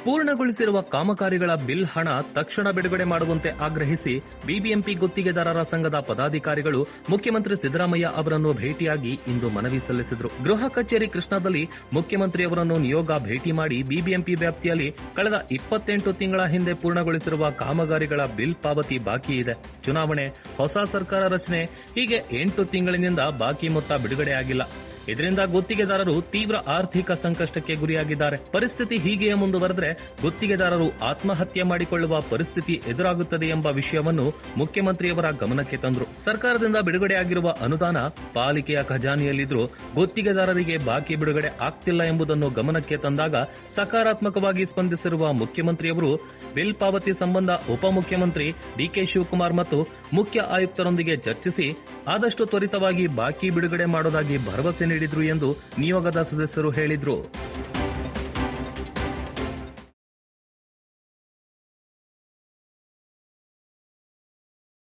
ಪೂರ್ಣಗೊಳಿಸಿರುವ ಕಾಮಗಾರಿಗಳ ಬಿಲ್ ಹಣ ತಕ್ಷಣ ಬಿಡುಗಡೆ ಮಾಡುವಂತೆ ಆಗ್ರಹಿಸಿ ಬಿಬಿಎಂಪಿ ಗುತ್ತಿಗೆದಾರರ ಸಂಘದ ಪದಾಧಿಕಾರಿಗಳು ಮುಖ್ಯಮಂತ್ರಿ ಸಿದ್ದರಾಮಯ್ಯ ಅವರನ್ನು ಭೇಟಿಯಾಗಿ ಇಂದು ಮನವಿ ಸಲ್ಲಿಸಿದರು ಗೃಹ ಕಚೇರಿ ಕೃಷ್ಣದಲ್ಲಿ ಮುಖ್ಯಮಂತ್ರಿಯವರನ್ನು ನಿಯೋಗ ಭೇಟಿ ಮಾಡಿ ಬಿಬಿಎಂಪಿ ವ್ಯಾಪ್ತಿಯಲ್ಲಿ ಕಳೆದ ಇಪ್ಪತ್ತೆಂಟು ತಿಂಗಳ ಹಿಂದೆ ಪೂರ್ಣಗೊಳಿಸಿರುವ ಕಾಮಗಾರಿಗಳ ಬಿಲ್ ಪಾವತಿ ಬಾಕಿ ಇದೆ ಚುನಾವಣೆ ಹೊಸ ಸರ್ಕಾರ ರಚನೆ ಹೀಗೆ ಎಂಟು ತಿಂಗಳಿನಿಂದ ಬಾಕಿ ಮೊತ್ತ ಬಿಡುಗಡೆಯಾಗಿಲ್ಲ ಇದರಿಂದ ಗುತ್ತಿಗೆದಾರರು ತೀವ್ರ ಆರ್ಥಿಕ ಸಂಕಷ್ಟಕ್ಕೆ ಗುರಿಯಾಗಿದ್ದಾರೆ ಪರಿಸ್ಥಿತಿ ಹೀಗೆಯೇ ಮುಂದುವರೆದ್ರೆ ಗುತ್ತಿಗೆದಾರರು ಆತ್ಮಹತ್ಯೆ ಮಾಡಿಕೊಳ್ಳುವ ಪರಿಸ್ಥಿತಿ ಎದುರಾಗುತ್ತದೆ ಎಂಬ ವಿಷಯವನ್ನು ಮುಖ್ಯಮಂತ್ರಿಯವರ ಗಮನಕ್ಕೆ ತಂದರು ಸರ್ಕಾರದಿಂದ ಬಿಡುಗಡೆಯಾಗಿರುವ ಅನುದಾನ ಪಾಲಿಕೆಯ ಖಜಾನೆಯಲ್ಲಿದ್ರೂ ಗುತ್ತಿಗೆದಾರರಿಗೆ ಬಾಕಿ ಬಿಡುಗಡೆ ಆಗ್ತಿಲ್ಲ ಎಂಬುದನ್ನು ಗಮನಕ್ಕೆ ತಂದಾಗ ಸಕಾರಾತ್ಮಕವಾಗಿ ಸ್ಪಂದಿಸಿರುವ ಮುಖ್ಯಮಂತ್ರಿಯವರು ಬಿಲ್ ಪಾವತಿ ಸಂಬಂಧ ಉಪಮುಖ್ಯಮಂತ್ರಿ ಡಿಕೆ ಶಿವಕುಮಾರ್ ಮತ್ತು ಮುಖ್ಯ ಆಯುಕ್ತರೊಂದಿಗೆ ಚರ್ಚಿಸಿ ಆದಷ್ಟು ತ್ವರಿತವಾಗಿ ಬಾಕಿ ಬಿಡುಗಡೆ ಮಾಡೋದಾಗಿ ಭರವಸೆ ನೀಡಿದ್ರು ಎಂದು ನಿಯೋಗದ ಸದಸ್ಯರು ಹೇಳಿದ್ರು